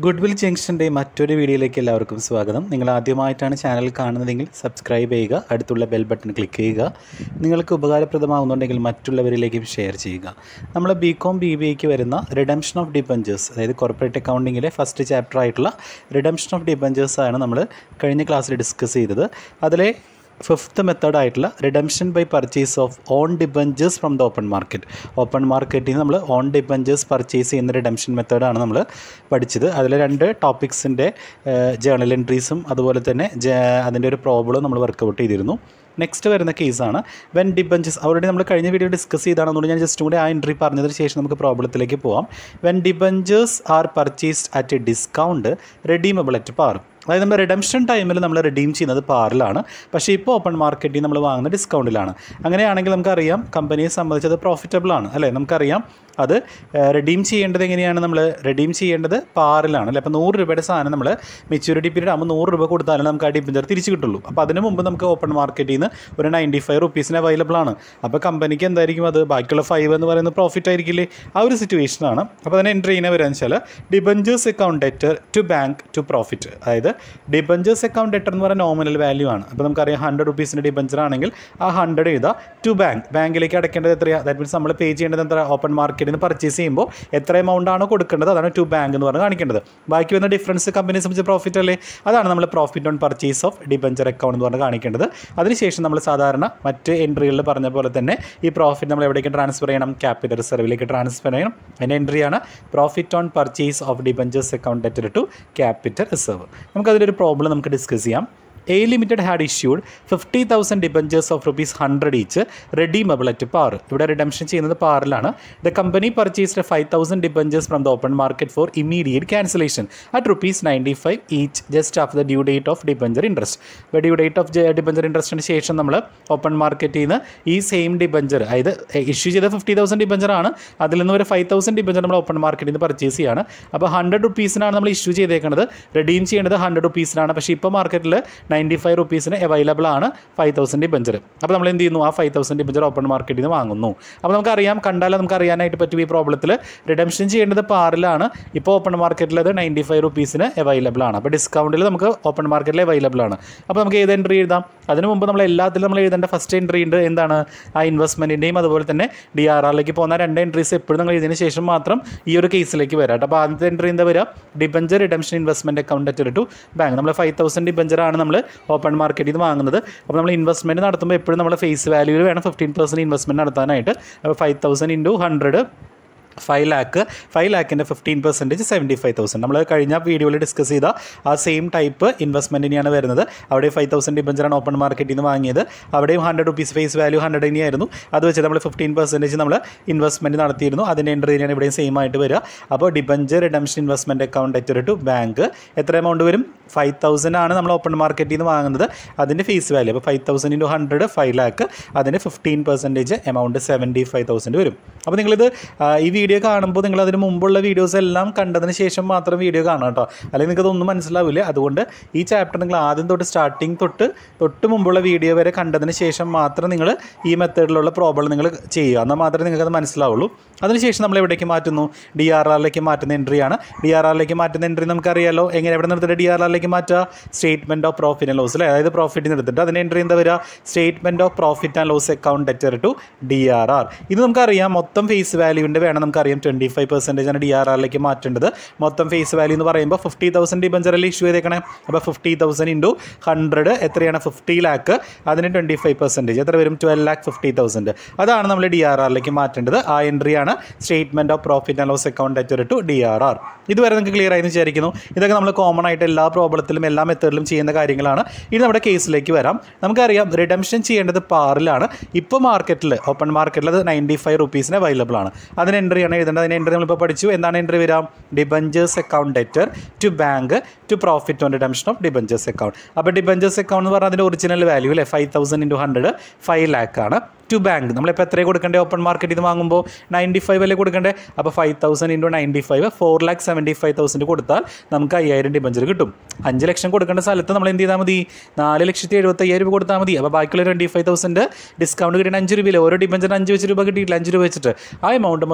Good will ജംഗ്ഷൻ്റെ മറ്റൊരു വീഡിയോയിലേക്ക് എല്ലാവർക്കും സ്വാഗതം നിങ്ങൾ ആദ്യമായിട്ടാണ് ചാനൽ കാണുന്നതെങ്കിൽ സബ്സ്ക്രൈബ് ചെയ്യുക അടുത്തുള്ള ബെൽ ബട്ടൺ ക്ലിക്ക് ചെയ്യുക നിങ്ങൾക്ക് ഉപകാരപ്രദമാകുന്നുണ്ടെങ്കിൽ മറ്റുള്ളവരിലേക്കും ഷെയർ ചെയ്യുക നമ്മൾ ബി കോം ബി ബി എക്ക് വരുന്ന റിഡംഷൻ ഓഫ് ഡിബഞ്ചേഴ്സ് അതായത് കോർപ്പറേറ്റ് അക്കൗണ്ടിങ്ങിലെ ഫസ്റ്റ് ചാപ്റ്റർ ആയിട്ടുള്ള റിഡംഷൻ ഓഫ് ഡിബഞ്ചേഴ്സ് ആണ് നമ്മൾ കഴിഞ്ഞ ക്ലാസ്സിൽ ഡിസ്കസ് ചെയ്തത് അതിലെ ഫിഫ്ത്ത് മെത്തേഡ് ആയിട്ടുള്ള redemption by purchase of own debentures from the open market open മാർക്കറ്റിൽ നിന്ന് നമ്മൾ ഓൺ ഡിബഞ്ചേഴ്സ് പർച്ചേസ് ചെയ്യുന്ന റിഡംഷൻ മെത്തേഡാണ് നമ്മൾ പഠിച്ചത് അതിൽ രണ്ട് ടോപ്പിക്സിൻ്റെ ജേണൽ എൻട്രീസും അതുപോലെ തന്നെ ജ- അതിൻ്റെ ഒരു പ്രോബ്ലം നമ്മൾ വർക്കൗട്ട് ചെയ്തിരുന്നു നെക്സ്റ്റ് വരുന്ന കേസാണ് വെൻ ഡിബഞ്ചേഴ്സ് ഓൾറെഡി നമ്മൾ കഴിഞ്ഞ വീഡിയോ ഡിസ്കസ് ചെയ്താണെന്നുകൊണ്ട് ഞാൻ ജസ്റ്റ് കൂടി ആ എൻട്രി പറഞ്ഞതിന് ശേഷം നമുക്ക് പ്രോബ്ലത്തിലേക്ക് പോവാം when debentures are purchased at a discount redeemable at par അതായത് നമ്മൾ റിഡംഷൻ ടൈമിൽ നമ്മൾ റിഡീം ചെയ്യുന്നത് പാറിലാണ് പക്ഷേ ഇപ്പോൾ ഓപ്പൺ മാർക്കറ്റിൽ നമ്മൾ വാങ്ങുന്ന ഡിസ്കൗണ്ടിലാണ് അങ്ങനെയാണെങ്കിൽ നമുക്കറിയാം കമ്പനിയെ സംബന്ധിച്ച് അത് പ്രോഫിറ്റബിൾ ആണ് അല്ലേ നമുക്കറിയാം അത് റിഡീം ചെയ്യേണ്ടത് എങ്ങനെയാണ് നമ്മൾ റിഡീം ചെയ്യേണ്ടത് പാറിലാണ് അല്ലേ അപ്പോൾ നൂറ് രൂപയുടെ സാധനം നമ്മൾ മെച്യൂരിറ്റി പീരീഡ് ആകുമ്പോൾ നൂറ് രൂപ കൊടുത്താലും നമുക്ക് ആ ഡിബഞ്ചർ തിരിച്ച് കിട്ടുള്ളൂ അപ്പോൾ അതിന് മുമ്പ് നമുക്ക് ഓപ്പൺ മാർക്കറ്റിൽ നിന്ന് ഒരു നയൻറ്റി ഫൈവ് റുപ്പീസിന് അവൈലബിൾ ആണ് അപ്പോൾ കമ്പനിക്ക് എന്തായിരിക്കും അത് ബാക്കിയുള്ള ഫൈവ് എന്ന് പറയുന്നത് പ്രോഫിറ്റ് ആയിരിക്കില്ലേ ആ ഒരു സിറ്റുവേഷനാണ് അപ്പോൾ അതിന് എൻട്രി ചെയ്യുന്ന വരിക വെച്ചാൽ debentures account debtor to bank to profit അതായത് ഡിബഞ്ചേഴ്സ് അക്കൗണ്ട് ഡെറ്റർ എന്ന് പറയുന്ന നോമിനൽ വാല്യൂ ആണ് അപ്പോൾ നമുക്കറിയാം ഹൺഡ്രഡ് റുപ്പീസിൻ്റെ ഡിബഞ്ചർ ആണെങ്കിൽ ആ ഹൺഡ്രഡ് എഴുതുക ടു ബാങ്ക് ബാങ്കിലേക്ക് അടയ്ക്കേണ്ടത് എത്രയാണ് ദാറ്റ് മീൻസ് നമ്മൾ പേ ചെയ്യേണ്ടത് എത്ര ഓപ്പൺ മാർക്കറ്റിൽ നിന്ന് പർച്ചേസ് ചെയ്യുമ്പോൾ എത്ര എമൗണ്ട് ആണോ കൊടുക്കേണ്ടത് അതാണ് ടു ബാങ്ക് എന്ന് പറഞ്ഞ് കാണിക്കേണ്ടത് ബാക്കി വരുന്ന ഡിഫറൻസ് കമ്പനിയെ സംബന്ധിച്ച് പ്രോഫിറ്റ് അല്ലേ അതാണ് നമ്മൾ profit on purchase of debenture account എന്ന് പറഞ്ഞ് കാണിക്കേണ്ടത് അതിനുശേഷം നമ്മൾ സാധാരണ മറ്റ് എൻട്രികളിൽ പറഞ്ഞ പോലെ തന്നെ ഈ പ്രോഫിറ്റ് നമ്മൾ എവിടേക്ക് ട്രാൻസ്ഫർ ചെയ്യണം ക്യാപിറ്റൽ റിസർവിലേക്ക് ട്രാൻസ്ഫർ ചെയ്യണം അതിൻ്റെ എൻട്രിയാണ് profit on purchase of debentures account debtor to capital reserve നമുക്കതിലൊരു പ്രോബ്ലം നമുക്ക് ഡിസ്കസ് ചെയ്യാം A limited had issued fifty thousand debentures of rupees hundred each redeemable at par ഇവിടെ റിഡംഷൻ ചെയ്യുന്നത് പാറിലാണ് the company purchased five thousand debentures from the open market for immediate cancellation at rupees ninety five each just after the due date of debenture interest ഇപ്പോൾ due date of debenture ഇൻട്രസ്റ്റിന് ശേഷം നമ്മൾ open മാർക്കറ്റിൽ നിന്ന് ഈ same debenture അതായത് issue ചെയ്ത fifty thousand debenture ആണ് അതിൽ നിന്ന് ഒരു ഫൈവ് തൗസൻഡ് ഡിബഞ്ചർ നമ്മൾ ഓപ്പൺ മാർക്കറ്റിൽ നിന്ന് പർച്ചേസ് ചെയ്യാണ് അപ്പോൾ ഹൺഡ്രഡ് റുപ്പീസിനാണ് നമ്മൾ ഇഷ്യൂ ചെയ്തേക്കുന്നത് റെഡീം ചെയ്യേണ്ടത് ഹൺഡ്രഡ് റുപ്പീസിനാണ് പക്ഷേ ഇപ്പോൾ മാർക്കറ്റിൽ നയൻറ്റി ഫൈവ് റുപ്പീസിന് അവൈലബിൾ ആണ് ഫൈവ് തൗസൻഡ് ഡിബഞ്ചർ അപ്പോൾ നമ്മൾ എന്ത് ചെയ്യുന്നു ആ ഫൈവ് തൗസൻഡ് ഡിബഞ്ചർ ഓപ്പൺ മാർക്കറ്റിൽ നിന്ന് വാങ്ങുന്നു അപ്പോൾ നമുക്കറിയാം കണ്ടാൽ നമുക്ക് അറിയാനായിട്ട് പറ്റും ഈ പ്രോബ്ലത്തിൽ റിഡംഷൻ ചെയ്യേണ്ടത് പാറിലാണ് ഇപ്പോൾ ഓപ്പൺ മാർക്കറ്റിൽ അത് നയൻറ്റി ഫൈവ് റുപ്പീസിന് അവൈലബിൾ ആണ് അപ്പോൾ ഡിസ്കൗണ്ടിൽ നമുക്ക് ഓപ്പൺ മാർക്കറ്റിൽ അവൈലബിൾ ആണ് അപ്പോൾ നമുക്ക് ഏത് എൻട്രി എഴുതാം അതിന് മുമ്പ് നമ്മൾ എല്ലാത്തിലും നമ്മൾ എഴുതേണ്ട ഫസ്റ്റ് എൻട്രി ഉണ്ട് എന്താണ് ആ ഇൻവെസ്റ്റ്മെൻറ്റിൻ്റെയും അതുപോലെ തന്നെ ഡി ആർ ആറിലേക്ക് പോകുന്ന രണ്ട് എൻട്രീസ് എപ്പോഴും നമ്മൾ എഴുതിയതിന് ശേഷം മാത്രം ഈ ഒരു കേസിലേക്ക് വരാം അപ്പോൾ ആദ്യത്തെ എൻട്രി എന്താ വരിക debenture redemption investment account at to bank നമ്മൾ ഫൈവ് തൗസൻഡ് ഡിബഞ്ചർ ആണ് നമ്മൾ ഓപ്പൺ മാർക്കറ്റിൽ നിന്ന് വാങ്ങുന്നത് അപ്പോൾ നമ്മൾ ഇൻവെസ്റ്റ്മെൻറ്റ് നടത്തുമ്പോൾ എപ്പോഴും നമ്മൾ ഫേസ് വാല്യൂവിൽ വേണം ഫിഫ്റ്റീൻ പെർസെൻറ്റ് ഇൻവെസ്റ്റ്മെൻറ്റ് നടത്താനായിട്ട് അപ്പോൾ five thousand into hundred five lakh five ലാക്കിൻ്റെ fifteen percentage seventy five thousand നമ്മൾ കഴിഞ്ഞ വീഡിയോയിൽ ഡിസ്കസ് ചെയ്ത ആ സെയിം ടൈപ്പ് ഇൻവെസ്റ്റ്മെൻറ്റിനെയാണ് വരുന്നത് അവിടെ ഫൈവ് തൗസൻഡ് ഡിബഞ്ചറാണ് ഓപ്പൺ മാർക്കറ്റിൽ നിന്ന് വാങ്ങിയത് അവിടെയും hundred rupees face value hundred തന്നെയായിരുന്നു അത് വെച്ച് നമ്മൾ ഫിഫ്റ്റീൻ പെർസെൻറ്റേജ് നമ്മൾ ഇൻവെസ്റ്റ്മെൻറ്റ് നടത്തിയിരുന്നു അതിൻ്റെ എൻട്രി തന്നെയാണ് ഇവിടെയും സെയിം ആയിട്ട് വരിക അപ്പോൾ ഡിബഞ്ചർ റിഡംഷൻ ഇൻവെസ്റ്റ്മെൻറ്റ് അക്കൗണ്ട് എറ്റർ ടു ബാങ്ക് എത്ര എമൗണ്ട് വരും ഫൈവ് തൗസൻഡ് ആണ് നമ്മൾ ഓപ്പൺ മാർക്കറ്റിൽ നിന്ന് വാങ്ങുന്നത് അതിൻ്റെ ഫേസ് വാല്യൂ അപ്പോൾ five thousand into hundred five lakh അതിന് fifteen percentage amount seventy five thousand വരും അപ്പോൾ നിങ്ങളിത് ആ, ഈ വീഡിയോ കാണുമ്പോൾ നിങ്ങൾ അതിന് മുമ്പുള്ള വീഡിയോസ് എല്ലാം കണ്ടതിന് ശേഷം മാത്രം വീഡിയോ കാണാം കേട്ടോ അല്ലെങ്കിൽ നിങ്ങൾക്ക് അതൊന്നും മനസ്സിലാവില്ല അതുകൊണ്ട് ഈ ചാപ്റ്റർ നിങ്ങൾ ആദ്യം തൊട്ട് സ്റ്റാർട്ടിങ് തൊട്ട് തൊട്ട് മുമ്പുള്ള വീഡിയോ വരെ കണ്ടതിന് ശേഷം മാത്രം നിങ്ങൾ ഈ മെത്തേഡിലുള്ള പ്രോബ്ലം നിങ്ങൾ ചെയ്യുക എന്നാൽ മാത്രമേ നിങ്ങൾക്ക് അത് മനസ്സിലാവുള്ളൂ അതിനുശേഷം നമ്മൾ എവിടേക്ക് മാറ്റുന്നു ഡി ആർ ആറിലേക്ക് മാറ്റുന്ന എൻട്രിയാണ് ഡി ആർ ആറിലേക്ക് മാറ്റുന്ന എൻട്രി നമുക്കറിയാലോ എങ്ങനെ എവിടെ നിർത്തിയിട്ട് ഡി ആർ ആറിലേക്ക് മാറ്റുക statement of profit and loss അല്ലേ അതായത് പ്രോഫിറ്റ് എടുത്തിട്ട് അതിൻ്റെ എൻട്രി എന്താ വരിക statement of profit and loss account debtor to D R R ഇത് നമുക്കറിയാം മൊത്തം ഫേസ് വാല്യൂവിൻ്റെ വേണം നമുക്കറിയാം ട്വൻറ്റി ഫൈവ് പെർസെൻറ്റേജ് ആണ് ഡി ആർ ആറിലേക്ക് മാറ്റേണ്ടത് മൊത്തം ഫേസ് വാല്യൂ എന്ന് പറയുമ്പോൾ ഫിഫ്റ്റി തൗസൻഡ് ഡിബഞ്ചറല്ലേ ഇഷ്യൂ ചെയ്തേക്കണേ അപ്പോൾ ഫിഫ്റ്റി തൗസൻഡ് ഇൻറ്റു ഹൺഡ്രഡ് എത്രയാണ് ഫിഫ്റ്റി ലാക്ക് അതിന് ട്വൻറ്റി ഫൈവ് പെർസെൻറ്റേജ് എത്ര വരും ട്വൽവ് ലാക്ക് ഫിഫ്റ്റി തൗസൻഡ് അതാണ് നമ്മൾ ഡി ആർ ആറിലേക്ക് മാറ്റേണ്ടത് ആ എൻട്രിയാണ് statement of profit and loss account debtor to D R R ഇതുവരെ നിങ്ങൾക്ക് ക്ലിയർ ആയെന്ന് വിചാരിക്കുന്നു ഇതൊക്കെ നമ്മൾ കോമൺ ആയിട്ട് എല്ലാ പ്രോബ്ലത്തിലും എല്ലാ മെത്തേഡിലും ചെയ്യുന്ന കാര്യങ്ങളാണ് ഇനി നമ്മുടെ കേസിലേക്ക് വരാം നമുക്കറിയാം റിഡംഷൻ ചെയ്യേണ്ടത് പാറിലാണ് ഇപ്പോൾ മാർക്കറ്റിൽ ഓപ്പൺ മാർക്കറ്റിൽ അത് നയൻറ്റി ഫൈവ് റുപ്പീസിന് അവൈലബിൾ ആണ് അതിന് എൻട്രി ആണ് എഴുതേണ്ടത് അതിന് എൻട്രി നമ്മളിപ്പോൾ പഠിച്ചു എന്താണ് എൻട്രി വരാം debentures account debtor to bank to profit on redemption of debentures account അപ്പോൾ ഡിബഞ്ചേഴ്സ് അക്കൗണ്ട് എന്ന് പറഞ്ഞാൽ അതിൻ്റെ ഒറിജിനൽ വാല്യൂ അല്ലേ five thousand into hundred five lakh ആണ് ടു ബാങ്ക് നമ്മളിപ്പോൾ എത്രയാണ് കൊടുക്കേണ്ടത് ഓപ്പൺ മാർക്കറ്റിൽ നിന്ന് വാങ്ങുമ്പോൾ നയൻറ്റി ഫൈവ് അല്ലേ കൊടുക്കേണ്ടത് അപ്പോൾ five thousand into ninety five four lakh seventy five thousand കൊടുത്താൽ നമുക്ക് അയ്യായിരം ഡിബഞ്ചർ കിട്ടും അഞ്ച് ലക്ഷം കൊടുക്കേണ്ട സ്ഥലത്ത് നമ്മൾ എന്ത് ചെയ്താൽ മതി നാല് ലക്ഷത്തി എഴുപത്തയ്യായിരം രൂപ കൊടുത്താൽ മതി അപ്പോൾ ബാക്കിയുള്ള ട്വൻറ്റി ഫൈവ് തൗസൻഡ് ഡിസ്കൗണ്ട് കിട്ടിയ അഞ്ച് രൂപയില്ല ഓരോ ഡിബഞ്ചറിന് അഞ്ച് വെച്ച് രൂപ കിട്ടിയിട്ടില്ല അഞ്ച് രൂപ വെച്ചിട്ട് ആ എമൗണ്ട് മൊത്തം കമ്പനി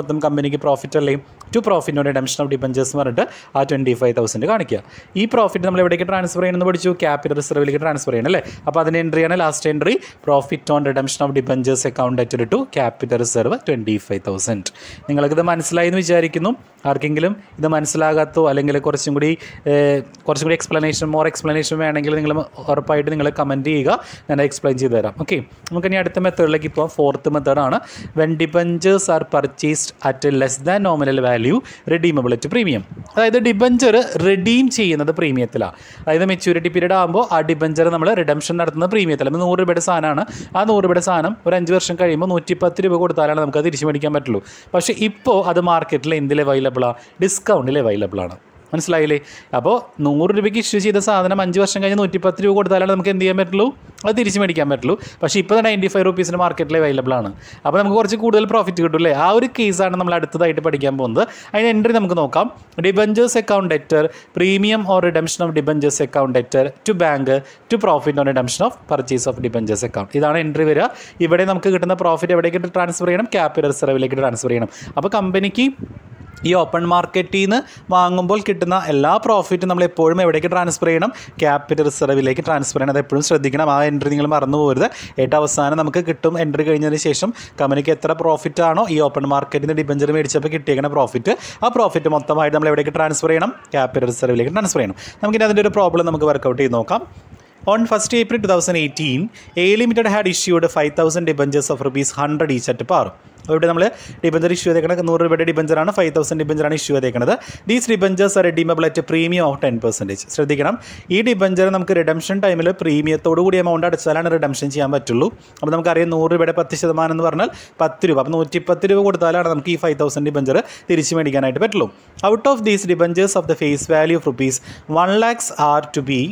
കമ്പനിക്ക് പ്രോഫിറ്റ് അല്ലേ to profit on redemption of debentures പറഞ്ഞിട്ട് ആ ട്വൻറ്റി ഫൈവ് തൗസൻഡ് കാണിക്കുക ഈ പ്രോഫിറ്റ് നമ്മൾ എവിടേക്ക് ട്രാൻസ്ഫർ ചെയ്യണമെന്ന് പഠിച്ചു ക്യാപിറ്റൽ റിസർവിലേക്ക് ട്രാൻസ്ഫർ ചെയ്യണം അല്ലേ അപ്പോൾ അതിന് എൻട്രിയാണ് last entry profit on redemption of debentures account at to capital reserve twenty five thousand നിങ്ങൾക്കിത് മനസ്സിലായി എന്ന് വിചാരിക്കുന്നു ആർക്കെങ്കിലും ഇത് മനസ്സിലാകാത്തോ അല്ലെങ്കിൽ കുറച്ചും കൂടി ഏഹ്, കുറച്ചും കൂടി എക്സ്പ്ലനേഷൻ മോർ എക്സ്പ്ലനേഷൻ വേണമെങ്കിൽ നിങ്ങൾ ഉറപ്പായിട്ട് നിങ്ങൾ കമൻറ്റ് ചെയ്യുക ഞാൻ എക്സ്പ്ലെയിൻ ചെയ്ത് തരാം ഓക്കെ നമുക്ക് ഇനി അടുത്ത മെത്തേഡിലേക്ക് പോകാം ഫോർത്ത് മെത്തേഡാണ് when debentures are purchased at less than nominal value redeemable at premium അതായത് ഡിബഞ്ചർ റെഡീം ചെയ്യുന്നത് പ്രീമിയത്തിലാണ് അതായത് മെച്യൂരിറ്റി പീരീഡ് ആകുമ്പോൾ ആ ഡിബഞ്ചർ നമ്മൾ റിഡംഷൻ നടത്തുന്നത് പ്രീമിയത്തിൽ അപ്പോൾ നൂറ് രൂപയുടെ സാധനമാണ് ആ നൂറ് രൂപയുടെ സാധനം ഒരു അഞ്ച് വർഷം കഴിയുമ്പോൾ നൂറ്റിപ്പത്ത് രൂപ കൊടുത്താലാണ് നമുക്ക് അത് തിരിച്ചു മേടിക്കാൻ പറ്റുള്ളൂ പക്ഷേ ഇപ്പോൾ അത് മാർക്കറ്റിൽ എന്തിൽ അവൈലബിളാണ് ഡിസ്കൗണ്ടിൽ അവൈലബിൾ ആണ് മനസ്സിലായില്ലേ അപ്പോൾ നൂറ് രൂപയ്ക്ക് ഇഷ്യൂ ചെയ്ത സാധനം അഞ്ച് വർഷം കഴിഞ്ഞ് നൂറ്റിപ്പത്ത് രൂപ കൊടുത്താലാണ് നമുക്ക് എന്ത് ചെയ്യാൻ പറ്റുള്ളൂ അത് തിരിച്ച് മേടിക്കാൻ പറ്റുള്ളൂ പക്ഷേ ഇപ്പോൾ നയൻറ്റി ഫൈവ് റുപ്പീസിന് മാർക്കറ്റിൽ അവൈലബിൾ ആണ് അപ്പോൾ നമുക്ക് കുറച്ച് കൂടുതൽ പ്രോഫിറ്റ് കിട്ടും അല്ലേ ആ ഒരു കേസാണ് നമ്മൾ അടുത്തതായിട്ട് പഠിക്കാൻ പോകുന്നത് അതിന് എൻട്രി നമുക്ക് നോക്കാം debentures account debtor premium or redemption of debentures account debtor to bank to profit on redemption of purchase of debentures account ഇതാണ് എൻട്രി വരിക ഇവിടെ നമുക്ക് കിട്ടുന്ന പ്രോഫിറ്റ് എവിടേക്ക് ട്രാൻസ്ഫർ ചെയ്യണം ക്യാപിറ്റൽ റിസർവിലേക്ക് ട്രാൻസ്ഫർ ചെയ്യണം അപ്പോൾ കമ്പനിക്ക് ഈ ഓപ്പൺ മാർക്കറ്റിൽ നിന്ന് വാങ്ങുമ്പോൾ കിട്ടുന്ന എല്ലാ പ്രോഫിറ്റും നമ്മൾ എപ്പോഴും എവിടേക്ക് ട്രാൻസ്ഫർ ചെയ്യണം ക്യാപിറ്റൽ റിസർവിലേക്ക് ട്രാൻസ്ഫർ ചെയ്യണം അത് എപ്പോഴും ശ്രദ്ധിക്കണം ആ എൻട്രി നിങ്ങൾ മറന്നു പോകരുത് ഏറ്റവും അവസാനം നമുക്ക് കിട്ടും എൻട്രി കഴിഞ്ഞതിന് ശേഷം കമ്പനിക്ക് എത്ര പ്രോഫിറ്റ് ആണോ ഈ ഓപ്പൺ മാർക്കറ്റിൽ നിന്ന് ഡിബഞ്ചർ മേടിച്ചപ്പോൾ കിട്ടിയേക്കുന്ന പ്രോഫിറ്റ് ആ പ്രോഫിറ്റ് മൊത്തമായിട്ട് നമ്മൾ എവിടേക്ക് ട്രാൻസ്ഫർ ചെയ്യണം ക്യാപിറ്റൽ റിസർവിലേക്ക് ട്രാൻസ്ഫർ ചെയ്യണം നമുക്കിനി അതിൻ്റെ ഒരു പ്രോബ്ലം നമുക്ക് വർക്കൗട്ട് ചെയ്ത് നോക്കാം On 1st April 2018, A Limited had issued 5,000 debentures of rupees 100 each at par. അപ്പോൾ ഇവിടെ നമ്മൾ ഡിബഞ്ചർ ഇഷ്യൂ ചെയ്തേക്കുന്നത് നൂറ് രൂപയുടെ ഡിബഞ്ചറാണ് ഫൈവ് തൗസൻഡ് ഡിബഞ്ചറാണ് ഇഷ്യൂ ചെയ്തേക്കുന്നത് these debentures are redeemable at premium of ten percentage ശ്രദ്ധിക്കണം ഈ ഡിബഞ്ചർ നമുക്ക് റിഡംഷൻ ടൈമിൽ പ്രീമിയത്തോടു കൂടി എമൗണ്ട് അടച്ചാലാണ് റിഡംഷൻ ചെയ്യാൻ പറ്റുള്ളൂ അപ്പോൾ നമുക്കറിയാം നൂറ് രൂപയുടെ പത്ത് ശതമാനം എന്ന് പറഞ്ഞാൽ പത്ത് രൂപ അപ്പോൾ നൂറ്റിപ്പത്ത് രൂപ കൊടുത്താലാണ് നമുക്ക് ഈ ഫൈവ് തൗസൻഡ് ഡിബഞ്ചർ തിരിച്ച് മേടിക്കാനായിട്ട് പറ്റുള്ളൂ out of these debentures of the face value of rupees one lakhs are to B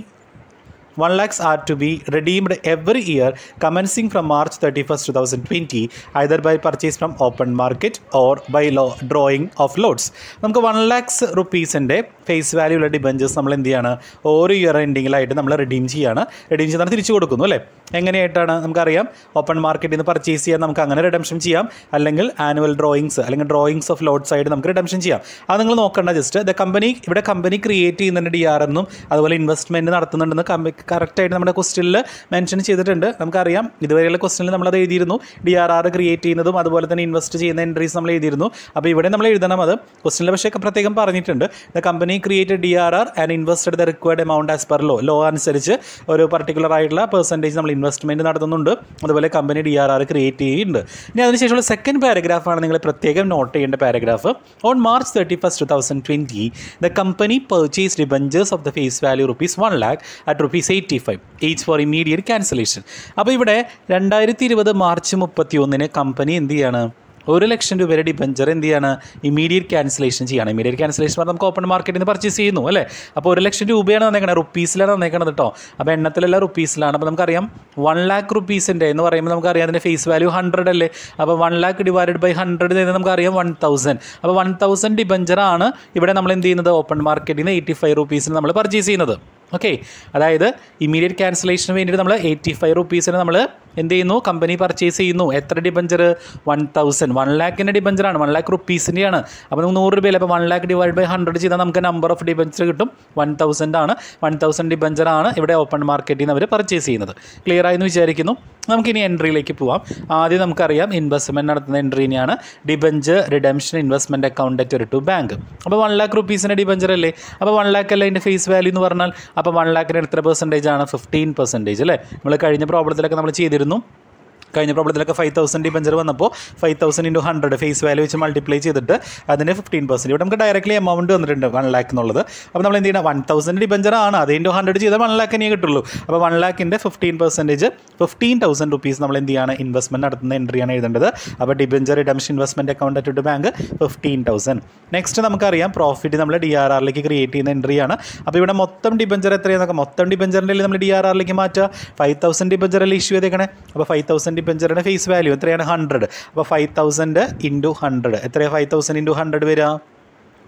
1 lakhs are to be redeemed every year commencing from March 31st 2020 either by purchase from open market or by law drawing of lots നമുക്ക് one lakhs റുപ്പീസിൻ്റെ face value ഉള്ള debentures നമ്മൾ എന്ത് ചെയ്യാണ് ഓരോ year എൻഡിങ്ങിലായിട്ട് നമ്മൾ redeem ചെയ്യാണ് redeem ചെയ്താണ് തിരിച്ചു കൊടുക്കുന്നു അല്ലേ എങ്ങനെയായിട്ടാണ് നമുക്കറിയാം ഓപ്പൺ മാർക്കറ്റിൽ നിന്ന് പർച്ചേസ് ചെയ്യാൻ നമുക്ക് അങ്ങനെ റിഡംഷൻ ചെയ്യാം അല്ലെങ്കിൽ ആനുവൽ ഡ്രോയിങ്സ് അല്ലെങ്കിൽ ഡ്രോയിങ്സ് ഓഫ് ലോട്ട്സ് ആയിട്ട് നമുക്ക് റിഡംഷൻ ചെയ്യാം അത് നിങ്ങൾ നോക്കേണ്ട ജസ്റ്റ് ദ കമ്പനി ഇവിടെ കമ്പനി ക്രിയേറ്റ് ചെയ്യുന്നുണ്ട് ഡി ആർ എന്നും അതുപോലെ ഇൻവെസ്റ്റ്മെൻറ്റ് നടത്തുന്നുണ്ടെന്ന് കമ്പനി കറക്റ്റായിട്ട് നമ്മുടെ ക്വസ്റ്റ്യനിൽ മെൻഷൻ ചെയ്തിട്ടുണ്ട് നമുക്കറിയാം ഇതുവരെയുള്ള ക്വസ്റ്റ്യനിൽ നമ്മളത് എഴുതിയിരുന്നു ഡി ആർ ആർ ക്രിയേറ്റ് ചെയ്യുന്നതും അതുപോലെ തന്നെ ഇൻവെസ്റ്റ് ചെയ്യുന്ന എൻട്രീസ് നമ്മൾ എഴുതിയിരുന്നു അപ്പോൾ ഇവിടെ നമ്മൾ എഴുതണം അത് ക്വസ്റ്റ്യനിൽ പക്ഷേ പ്രത്യേകം പറഞ്ഞിട്ടുണ്ട് the company create D R R and invested the required amount as per law law അനുസരിച്ച് ഒരു പർട്ടിക്കുലർ ആയിട്ടുള്ള പെർസെൻറ്റേജ് നമ്മൾ ഇൻവെസ്റ്റ്മെൻറ്റ് നടത്തുന്നുണ്ട് അതുപോലെ company D R R create ചെയ്യുന്നുണ്ട് ഇനി അതിനുശേഷമുള്ള സെക്കൻഡ് പാരഗ്രാഫാണ് നിങ്ങൾ പ്രത്യേകം നോട്ട് ചെയ്യേണ്ട paragraph on March thirty first two thousand twenty the company purchase debentures of the face value rupees one lakh at rupees eighty five each for immediate cancellation അപ്പോൾ ഇവിടെ രണ്ടായിരത്തി ഇരുപത് മാർച്ച് മുപ്പത്തി ഒന്നിന് കമ്പനി എന്ത് ചെയ്യാണ് ഒരു ലക്ഷം രൂപയുടെ ഡിബഞ്ചർ എന്ത് ചെയ്യാണ് ഇമീഡിയറ്റ് ക്യാൻസലേഷൻ ചെയ്യാണ് ഇമീഡിയറ്റ് ക്യാൻസലേഷൻ പറഞ്ഞാൽ നമുക്ക് ഓപ്പൺ മാർക്കറ്റിൽ നിന്ന് പർച്ചേസ് ചെയ്യുന്നു അല്ലേ അപ്പോൾ ഒരു ലക്ഷം രൂപയാണ് തന്നേക്കണത് റുപ്പീസിലാണ് തന്നേക്കണത് കേട്ടോ അപ്പോൾ എണ്ണത്തിലല്ല റുപ്പീസിലാണ് അപ്പോൾ നമുക്കറിയാം വൺ ലാക്ക് റുപ്പീസിൻ്റെ എന്ന് പറയുമ്പോൾ നമുക്കറിയാം അതിൻ്റെ ഫേസ് വാല്യൂ ഹൺഡ്രഡ് അല്ലേ അപ്പോൾ one lakh divided by hundred എന്ന് നമുക്കറിയാം വൺ തൗസൻഡ് അപ്പോൾ വൺ തൗസൻഡ് ഡിബഞ്ചറാണ് ഇവിടെ നമ്മൾ എന്ത് ചെയ്യുന്നത് ഓപ്പൺ മാർക്കറ്റിൽ നിന്ന് എയ്റ്റി ഫൈവ് റുപ്പീസിന് നമ്മൾ പർച്ചേസ് ചെയ്യുന്നത് ഓക്കെ അതായത് ഇമീഡിയറ്റ് ക്യാൻസലേഷന് വേണ്ടിയിട്ട് നമ്മൾ എയ്റ്റി ഫൈവ് റുപ്പീസിന് നമ്മൾ എന്ത് ചെയ്യുന്നു കമ്പനി പർച്ചേസ് ചെയ്യുന്നു എത്ര ഡിബഞ്ചർ വൺ തൗസൻഡ് വൺ ലാക്കിൻ്റെ ഡിബഞ്ചറാണ് വൺ ലാക്ക് റുപ്പീസിൻ്റെയാണ് അപ്പോൾ നമുക്ക് നൂറ് രൂപയില്ല അപ്പോൾ one lakh divide by hundred ചെയ്താൽ നമുക്ക് നമ്പർ ഓഫ് ഡിബഞ്ചർ കിട്ടും വൺ തൗസൻഡ് ആണ് വൺ തൗസൻഡ് ഡിബഞ്ചറാണ് ഇവിടെ ഓപ്പൺ മാർക്കറ്റിൽ നിന്ന് അവർ പർച്ചേസ് ചെയ്യുന്നത് ക്ലിയർ ആയെന്ന് വിചാരിക്കുന്നു നമുക്കിനി എൻട്രിയിലേക്ക് പോവാം ആദ്യം നമുക്കറിയാം ഇൻവെസ്റ്റ്മെൻറ്റ് നടത്തുന്ന എൻട്രീനെയാണ് debenture redemption investment account at ഒരു ടു ബാങ്ക് അപ്പോൾ വൺ ലാക്ക് റുപ്പീസിൻ്റെ ഡിബഞ്ചർ അല്ലേ അപ്പോൾ വൺ ലാക്ക് അല്ലേ അതിൻ്റെ ഫേസ് വാല്യൂ എന്ന് പറഞ്ഞാൽ അപ്പോൾ വൺ ലാക്കിന് എത്ര പെർസെൻറ്റേജ് ആണ് ഫിഫ്റ്റീൻ പെർസെൻറ്റേജ് അല്ലേ നമ്മൾ കഴിഞ്ഞ പ്രോബ്ലത്തിലൊക്കെ നമ്മൾ ചെയ്തിരുന്നു കഴിഞ്ഞ പ്രോബ്ലത്തിലൊക്കെ ഫൈവ് തൗസൻഡ് ഡിബഞ്ചർ വന്നപ്പോൾ five thousand into hundred face value വെച്ച് മൾട്ടിപ്ലൈ ചെയ്തിട്ട് അതിന് ഫിഫ്റ്റീൻ പെർസെൻറ്റ് ഇവിടെ നമുക്ക് ഡയറക്റ്റ്ലി എമൗണ്ട് വന്നിട്ടുണ്ട് വൺ ലാക്ക് എന്നുള്ളത് അപ്പോൾ നമ്മൾ എന്ത് ചെയ്യണം വൺ തൗസൻഡ് ഡിബഞ്ചർ ആണ് അത് ഇൻറ്റു ഹൺഡ്രഡ് ചെയ്താൽ വൺ ലാക്ക് തന്നെയേ കിട്ടുള്ളൂ അപ്പോൾ വൺ ലാക്കിൻ്റെ fifteen percentage fifteen thousand rupees നമ്മൾ എന്ത് ചെയ്യാണ് ഇൻവെസ്റ്റ്മെൻറ്റ് നടത്തുന്ന എൻട്രിയാണ് എഴുതേണ്ടത് അപ്പോൾ debenture redemption investment account at bank fifteen thousand next നമുക്കറിയാം പ്രോഫിറ്റ് നമ്മൾ ഡി ആർ ആറിലേക്ക് ക്രിയേറ്റ് ചെയ്യുന്ന എൻട്രിയാണ് അപ്പോൾ ഇവിടെ മൊത്തം ഡിബഞ്ചർ എത്രയാണെന്നൊക്കെ മൊത്തം ഡിബഞ്ചറിൻ്റെ നമ്മൾ ഡി ആർ ആറിലേക്ക് മാറ്റുക ഫൈവ് തൗസൻഡ് ഡിബഞ്ചറല്ലേ ഇഷ്യൂ ചെയ്തേക്കണേ അപ്പോൾ ഫൈവ് തൗസൻഡ് ഡിബഞ്ചറിൻ്റെ ഫേസ് വാല്യൂ എത്രയാണ് ഹൺഡ്രഡ് അപ്പോൾ ഫൈവ് തൗസൻഡ് ഇൻറ്റു ഹൺഡ്രഡ് എത്രയാണ് ഫൈവ് തൗസൻഡ് ഇൻറ്റു ഹൺഡ്രഡ് വരിക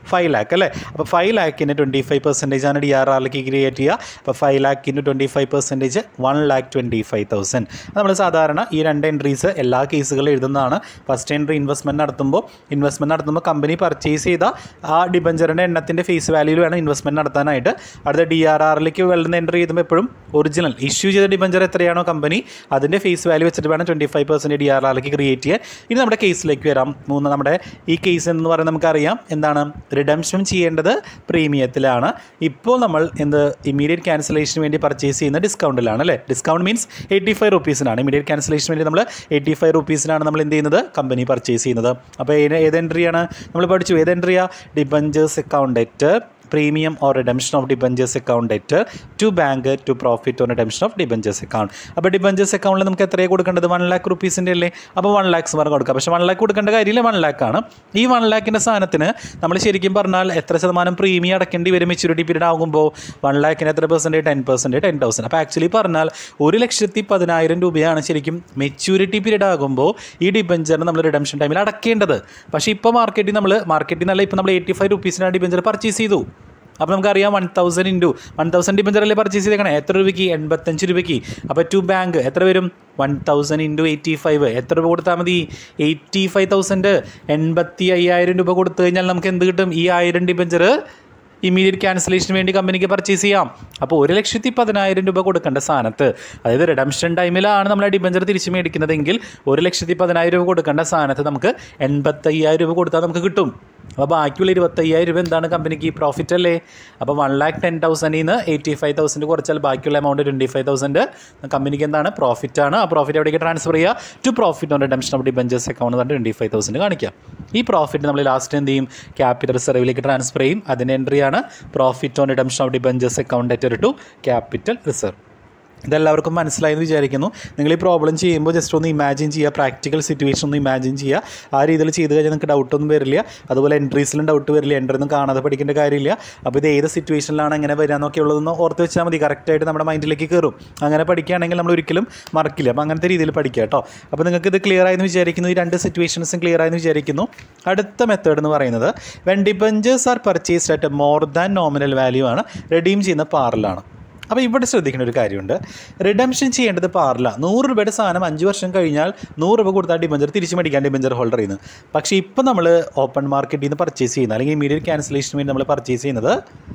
ഫൈവ് ലാക്ക് അല്ലേ അപ്പോൾ ഫൈവ് ലാക്കിന് ട്വൻറ്റി ഫൈവ് പെർസെൻറ്റേജ് ആണ് ഡി ആർ ആറിലേക്ക് ക്രിയേറ്റ് ചെയ്യുക അപ്പോൾ ഫൈവ് ലാക്കിന് twenty five percentage one lakh twenty five thousand നമ്മൾ സാധാരണ ഈ രണ്ട് എൻട്രീസ് എല്ലാ കേസുകളും എഴുതുന്നതാണ് ഫസ്റ്റ് എൻട്രി ഇൻവെസ്റ്റ്മെൻറ്റ് നടത്തുമ്പോൾ ഇൻവെസ്റ്റ്മെൻറ്റ് നടത്തുമ്പോൾ കമ്പനി പർച്ചേസ് ചെയ്ത ആ ഡിബഞ്ചറിൻ്റെ എണ്ണത്തിൻ്റെ ഫേസ് വാല്യൂയിൽ വേണം ഇൻവെസ്റ്റ്മെൻറ്റ് നടത്താനായിട്ട് അടുത്ത ഡി ആർ ആറിലേക്ക് വെള്ളുന്ന എൻട്രി ചെയ്യുമ്പോൾ എപ്പോഴും ഒറിജിനൽ ഇഷ്യൂ ചെയ്ത ഡിബഞ്ചർ എത്രയാണോ കമ്പനി അതിൻ്റെ ഫേസ് വാല്യൂ വെച്ചിട്ട് വേണം twenty five percent D R ആറിലേക്ക് ക്രിയേറ്റ് ചെയ്യാൻ ഇനി നമ്മുടെ കേസിലേക്ക് വരാം മൂന്ന് നമ്മുടെ ഈ കേസ് എന്ന് പറയുന്നത് നമുക്കറിയാം എന്താണ് റിഡംഷൻ ചെയ്യേണ്ടത് പ്രീമിയത്തിലാണ് ഇപ്പോൾ നമ്മൾ എന്ത് ഇമീഡിയറ്റ് ക്യാൻസലേഷന് വേണ്ടി പർച്ചേസ് ചെയ്യുന്ന ഡിസ്കൗണ്ടിലാണ് അല്ലേ ഡിസ്കൗണ്ട് മീൻസ് എയ്റ്റി ഫൈവ് റുപ്പീസിനാണ് ഇമീഡിയറ്റ് ക്യാൻസലേഷന് വേണ്ടി നമ്മൾ എയ്റ്റി ഫൈവ് റുപ്പീസിനാണ് നമ്മൾ എന്ത് ചെയ്യുന്നത് കമ്പനി പർച്ചേസ് ചെയ്യുന്നത് അപ്പോൾ ഏത് ഏത് എൻട്രിയാണ് നമ്മൾ പഠിച്ചു ഏത് എൻട്രിയാ debentures account debt premium or redemption of debentures account debt to bank to profit or redemption of debentures account അപ്പോൾ ഡിബഞ്ചേഴ്സ് അക്കൗണ്ടിൽ നമുക്ക് എത്രയാണ് കൊടുക്കേണ്ടത് വൺ ലാക്ക് റുപ്പീസിൻ്റെ അല്ലേ അപ്പോൾ വൺ ലാക്സ് പറഞ്ഞ് കൊടുക്കാം പക്ഷേ വൺ ലാക്ക് കൊടുക്കേണ്ട കാര്യമില്ല വൺ ലാക്കാണ് ഈ വൺ ലാക്കിൻ്റെ സാധനത്തിന് നമ്മൾ ശരിക്കും പറഞ്ഞാൽ എത്ര ശതമാനം പ്രീമിയം അടക്കേണ്ടി വരും മെച്യൂരിറ്റി പീരീഡ് ആകുമ്പോൾ വൺ ലാക്കിന് എത്ര percentage ten percentage ten thousand അപ്പോൾ ആക്ച്വലി പറഞ്ഞാൽ ഒരു ലക്ഷത്തി പതിനായിരം രൂപയാണ് ശരിക്കും മെച്യൂരിറ്റി പീരീഡ് ആകുമ്പോൾ ഈ ഡിബഞ്ചറിന് നമ്മൾ റിഡംഷൻ ടൈമിൽ അടക്കേണ്ടത് പക്ഷേ ഇപ്പോൾ മാർക്കറ്റിൽ നമ്മൾ മാർക്കറ്റിൽ നിന്നല്ല ഇപ്പോൾ നമ്മൾ എയ്റ്റി ഫൈവ് റുപ്പീസിനാണ് ഡിബഞ്ചർ പർച്ചേസ് ചെയ്തു അപ്പോൾ നമുക്കറിയാം one thousand into one thousand ഡിബഞ്ചറല്ലേ പർച്ചേസ് ചെയ്തേക്കണേ എത്ര രൂപയ്ക്ക് എൺപത്തഞ്ച് രൂപയ്ക്ക് അപ്പോൾ ടു ബാങ്ക് എത്ര വരും one thousand into eighty five എത്ര രൂപ കൊടുത്താൽ മതി എയ്റ്റി ഫൈവ് തൗസൻഡ് എൺപത്തി അയ്യായിരം രൂപ കൊടുത്തു കഴിഞ്ഞാൽ നമുക്ക് എന്ത് കിട്ടും ഈ ആയിരം ഡിബഞ്ചർ ഇമ്മീഡിയറ്റ് ക്യാൻസലേഷന് വേണ്ടി കമ്പനിക്ക് പർച്ചേസ് ചെയ്യാം അപ്പോൾ ഒരു ലക്ഷത്തി പതിനായിരം രൂപ കൊടുക്കേണ്ട സ്ഥാനത്ത് അതായത് റിഡംഷൻ ടൈമിലാണ് നമ്മൾ ആ ഡിബഞ്ചർ തിരിച്ച് മേടിക്കുന്നതെങ്കിൽ ഒരു ലക്ഷത്തി പതിനായിരം രൂപ കൊടുക്കേണ്ട സ്ഥാനത്ത് നമുക്ക് എൺപത്തയ്യായിരം രൂപ കൊടുത്താൽ നമുക്ക് കിട്ടും അപ്പോൾ ബാക്കിയുള്ള ഇരുപത്തയ്യായിരം രൂപ എന്താണ് കമ്പനിക്ക് പ്രോഫിറ്റ് അല്ലേ അപ്പോൾ വൺ ലാക്ക് ടെൻ തൗസൻഡിൽ നിന്ന് എയ്റ്റി ഫൈവ് തൗസൻഡ് കുറച്ചാൽ ബാക്കിയുള്ള എമൗണ്ട് ട്വൻറ്റി ഫൈവ് തൗസൻഡ് കമ്പനിക്ക് എന്താണ് പ്രോഫിറ്റ് ആണ് ആ പ്രോഫിറ്റ് എവിടേക്ക് ട്രാൻസ്ഫർ ചെയ്യുക to profit on redemption of debentures account എന്ന് ട്വൻറ്റി ഫൈവ് തൗസൻഡ് കാണിക്കാം ഈ പ്രോഫിറ്റ് നമ്മൾ ലാസ്റ്റ് എന്ത് ചെയ്യും ക്യാപിറ്റൽ റിസർവിലേക്ക് ട്രാൻസ്ഫർ ചെയ്യും അതിൻ്റെ എൻട്രിയാണ് profit on redemption of debentures account letter to capital reserve ഇതെല്ലാവർക്കും മനസ്സിലായെന്ന് വിചാരിക്കുന്നു നിങ്ങൾ ഈ പ്രോബ്ലം ചെയ്യുമ്പോൾ ജസ്റ്റ് ഒന്ന് ഇമാജിൻ ചെയ്യുക പ്രാക്ടിക്കൽ സിറ്റുവേഷൻ ഒന്ന് ഇമാജിൻ ചെയ്യുക ആ രീതിയിൽ ചെയ്ത് കഴിഞ്ഞാൽ നിങ്ങൾക്ക് ഡൗട്ടൊന്നും വരില്ല അതുപോലെ എൻട്രീസിലും ഡൗട്ട് വരില്ല എൻട്രി ഒന്നും കാണാതെ പഠിക്കേണ്ട കാര്യമില്ല അപ്പോൾ ഇത് ഏത് സിറ്റുവേഷനിലാണ് എങ്ങനെ വരിക എന്നൊക്കെ ഉള്ളതെന്ന് ഓർത്ത് വെച്ചാൽ മതി കറക്റ്റായിട്ട് നമ്മുടെ മൈൻഡിലേക്ക് കയറും അങ്ങനെ പഠിക്കുകയാണെങ്കിൽ നമ്മൾ ഒരിക്കലും മറക്കില്ല അപ്പോൾ അങ്ങനത്തെ രീതിയിൽ പഠിക്കുക കേട്ടോ അപ്പോൾ നിങ്ങൾക്ക് ഇത് ക്ലിയർ ആയെന്ന് വിചാരിക്കുന്നു ഈ രണ്ട് സിറ്റുവേഷൻസും ക്ലിയർ ആയെന്ന് വിചാരിക്കുന്നു അടുത്ത മെത്തേഡ് എന്ന് പറയുന്നത് when debentures are purchased at more than nominal value ആണ് റെഡീം ചെയ്യുന്ന പാറിലാണ് അപ്പോൾ ഇവിടെ ശ്രദ്ധിക്കേണ്ട ഒരു കാര്യമുണ്ട് റിഡംഷൻ ചെയ്യേണ്ടത് പാറില്ല നൂറ് രൂപയുടെ സാധനം അഞ്ച് വർഷം കഴിഞ്ഞാൽ നൂറ് രൂപ കൊടുത്താൽ ഡിബഞ്ചർ തിരിച്ച് മേടിക്കാൻ ഡിബഞ്ചർ ഹോൾഡർ ചെയ്യുന്നത് പക്ഷേ ഇപ്പോൾ നമ്മൾ ഓപ്പൺ മാർക്കറ്റിൽ നിന്ന് പർച്ചേസ് ചെയ്യുന്നത് അല്ലെങ്കിൽ ഇമീഡിയറ്റ് ക്യാൻസലേഷന് വേണ്ടി നമ്മൾ പർച്ചേസ് ചെയ്യുന്നത്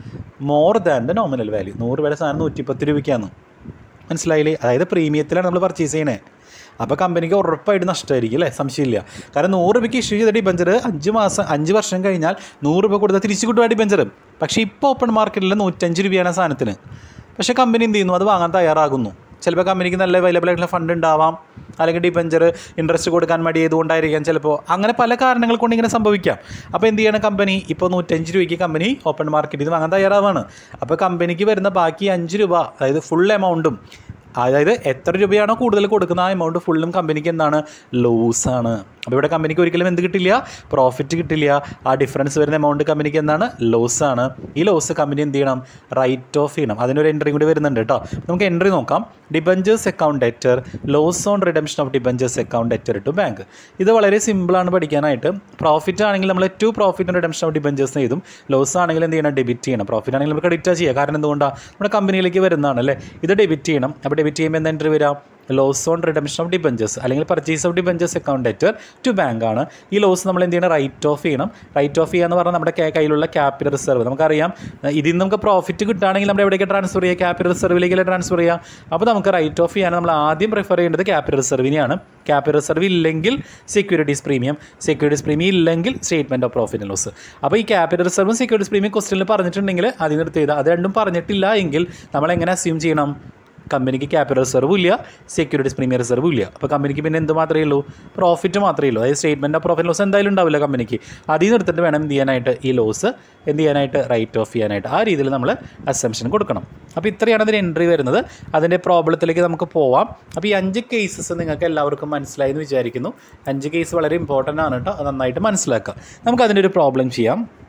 more than the nominal value നൂറ് രൂപയുടെ സാധനം നൂറ്റിപ്പത്ത് രൂപയ്ക്കാണ് മനസ്സിലായില്ലേ അതായത് പ്രീമിയത്തിലാണ് നമ്മൾ പർച്ചേസ് ചെയ്യണേ അപ്പോൾ കമ്പനിക്ക് ഉറപ്പായിട്ട് നഷ്ടമായിരിക്കും അല്ലേ സംശയമില്ല കാരണം നൂറ് രൂപയ്ക്ക് ഇഷ്യൂ ചെയ്ത ഡിബഞ്ചർ അഞ്ച് മാസം അഞ്ച് വർഷം കഴിഞ്ഞാൽ നൂറ് രൂപ കൊടുത്താൽ തിരിച്ചു കിട്ടുക ഡിബഞ്ചർ പക്ഷേ ഇപ്പോൾ ഓപ്പൺ മാർക്കറ്റിൽ നൂറ്റഞ്ച് രൂപയാണ് ആ സാധനത്തിന് പക്ഷേ കമ്പനി എന്ത് ചെയ്യുന്നു അത് വാങ്ങാൻ തയ്യാറാകുന്നു ചിലപ്പോൾ കമ്പനിക്ക് നല്ല അവൈലബിൾ ആയിട്ടുള്ള ഫണ്ട് ഉണ്ടാവാം അല്ലെങ്കിൽ ഡിബഞ്ചർ ഇൻട്രസ്റ്റ് കൊടുക്കാൻ മടി ചെയ്തുകൊണ്ടായിരിക്കാം ചിലപ്പോൾ അങ്ങനെ പല കാരണങ്ങൾ കൊണ്ട് ഇങ്ങനെ സംഭവിക്കാം അപ്പോൾ എന്ത് ചെയ്യണം കമ്പനി ഇപ്പോൾ നൂറ്റഞ്ച് രൂപയ്ക്ക് കമ്പനി ഓപ്പൺ മാർക്കറ്റിൽ നിന്ന് വാങ്ങാൻ തയ്യാറാവാണ് അപ്പോൾ കമ്പനിക്ക് വരുന്ന ബാക്കി അഞ്ച് രൂപ അതായത് ഫുൾ എമൗണ്ടും അതായത് എത്ര രൂപയാണോ കൂടുതൽ കൊടുക്കുന്ന ആ എമൗണ്ട് ഫുള്ളും കമ്പനിക്ക് എന്താണ് ലോസാണ് അപ്പോൾ ഇവിടെ കമ്പനിക്ക് ഒരിക്കലും എന്ത് കിട്ടില്ല പ്രോഫിറ്റ് കിട്ടില്ല ആ ഡിഫറൻസ് വരുന്ന എമൗണ്ട് കമ്പനിക്ക് എന്താണ് ലോസാണ് ഈ ലോസ് കമ്പനി എന്ത് ചെയ്യണം റൈറ്റ് ഓഫ് ചെയ്യണം അതിനൊരു എൻട്രി കൂടി വരുന്നുണ്ട് കേട്ടോ നമുക്ക് എൻട്രി നോക്കാം debentures account debtor loss on redemption of debentures account debtor to bank ഇത് വളരെ സിമ്പിളാണ് പഠിക്കാനായിട്ട് പ്രോഫിറ്റ് ആണെങ്കിൽ നമ്മൾ to profit redemption of debentures ചെയ്തും ലോസ് ആണെങ്കിൽ എന്ത് ചെയ്യണം ഡെബിറ്റ് ചെയ്യണം പ്രോഫിറ്റ് ആണെങ്കിൽ നമ്മൾ ക്രെഡിറ്റ് ചെയ്യുക കാരണം എന്തുകൊണ്ടാണ് നമ്മുടെ കമ്പനിയിലേക്ക് വരുന്നതാണ് അല്ലേ ഇത് ഡെബിറ്റ് ചെയ്യണം അപ്പോൾ ഡെബിറ്റ് ചെയ്യുമ്പോൾ എന്ത് എൻട്രി വരാം loss on redemption of debentures അല്ലെങ്കിൽ purchase of debentures account debtor to bank ആണ് ഈ ലോസ് നമ്മൾ എന്ത് ചെയ്യണം റൈറ്റ് ഓഫ് ചെയ്യണം റൈറ്റ് ഓഫ് ചെയ്യുക എന്ന് പറഞ്ഞാൽ നമ്മുടെ കേ- കയ്യിലുള്ള ക്യാപിറ്റൽ റിസർവ് നമുക്കറിയാം ഇതിൽ നിന്ന് നമുക്ക് പ്രോഫിറ്റ് കിട്ടുകയാണെങ്കിൽ നമ്മൾ എവിടേക്ക് ട്രാൻസ്ഫർ ചെയ്യുക ക്യാപിറ്റൽ റിസർവിലേക്കല്ലേ ട്രാൻസ്ഫർ ചെയ്യുക അപ്പോൾ നമുക്ക് റൈറ്റ് ഓഫ് ചെയ്യാൻ നമ്മൾ ആദ്യം പ്രിഫർ ചെയ്യേണ്ടത് ക്യാപിറ്റൽ റിസർവിനെയാണ് ക്യാപിറ്റൽ റിസർവ് ഇല്ലെങ്കിൽ സെക്യൂരിറ്റീസ് പ്രീമിയം സെക്യൂരിറ്റീസ് പ്രീമിയം ഇല്ലെങ്കിൽ statement of profit and loss അപ്പോൾ ഈ ക്യാപിറ്റൽ റിസർവും സെക്യൂരിറ്റീസ് പ്രീമിയം ക്വസ്റ്റനിൽ പറഞ്ഞിട്ടുണ്ടെങ്കിൽ അതിന് നിർത്തി ചെയ്താൽ അത് രണ്ടും പറഞ്ഞിട്ടില്ല എങ്കിൽ നമ്മൾ എങ്ങനെ അസ്യൂം ചെയ്യണം കമ്പനിക്ക് ക്യാപിറ്റൽ റിസർവും ഇല്ല സെക്യൂരിറ്റീസ് പ്രീമിയം റിസർവും ഇല്ല അപ്പോൾ കമ്പനിക്ക് പിന്നെ എന്ത് മാത്രമേ ഉള്ളൂ പ്രോഫിറ്റ് മാത്രമേ ഉള്ളൂ അതായത് സ്റ്റേറ്റ്മെൻറ്റ് ഓഫ് പ്രോഫിറ്റ് ലോസ് എന്തായാലും ഉണ്ടാവില്ല കമ്പനിക്ക് അതിൽ നിന്ന് എടുത്തിട്ട് വേണം എന്ത് ചെയ്യാനായിട്ട് ഈ ലോസ് എന്ത് ചെയ്യാനായിട്ട് റൈറ്റ് ഓഫ് ചെയ്യാനായിട്ട് ആ രീതിയിൽ നമ്മൾ അസംഷൻ കൊടുക്കണം അപ്പോൾ ഇത്രയാണ് അതിന് എൻട്രി വരുന്നത് അതിൻ്റെ പ്രോബ്ലത്തിലേക്ക് നമുക്ക് പോവാം അപ്പോൾ ഈ അഞ്ച് കേസസ് നിങ്ങൾക്ക് എല്ലാവർക്കും മനസ്സിലായി എന്ന് വിചാരിക്കുന്നു അഞ്ച് കേസ് വളരെ ഇമ്പോർട്ടൻ്റ് ആണ് കേട്ടോ അത് നന്നായിട്ട് മനസ്സിലാക്കുക നമുക്ക് അതിൻ്റെ ഒരു പ്രോബ്ലം ചെയ്യാം